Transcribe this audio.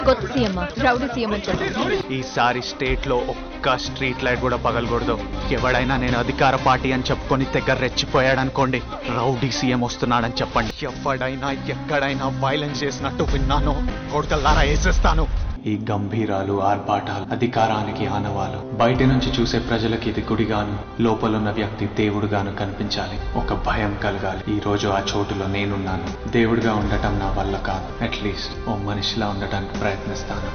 కొత్త CM rowdy CM అని చెప్పి ఈసారి స్టేట్ లో ఒక్క స్ట్రీట్ లైట్ కూడా పగలకూడదు ఎవడైనా నేను అధికార పార్టీ అని చెప్పుకొని దగ్గర రెచ్చిపోయాడనుకోండి రౌడీ సీఎం వస్తున్నాడని చెప్పండి ఎవడైనా ఎక్కడైనా వైలెన్స్ చేసినట్టు విన్నాను కొడుకల్లారా వేసేస్తాను ఈ గంభీరాలు ఆర్భాటాలు అధికారానికి ఆనవాలు బయట నుంచి చూసే ప్రజలకి ఇది గుడిగాను లోపలున్న వ్యక్తి దేవుడుగాను కనిపించాలి ఒక భయం కలగాలి ఈ రోజు ఆ చోటులో నేనున్నాను దేవుడిగా ఉండటం నా వల్ల కాదు అట్లీస్ట్ ఓ మనిషిలా ఉండటానికి ప్రయత్నిస్తాను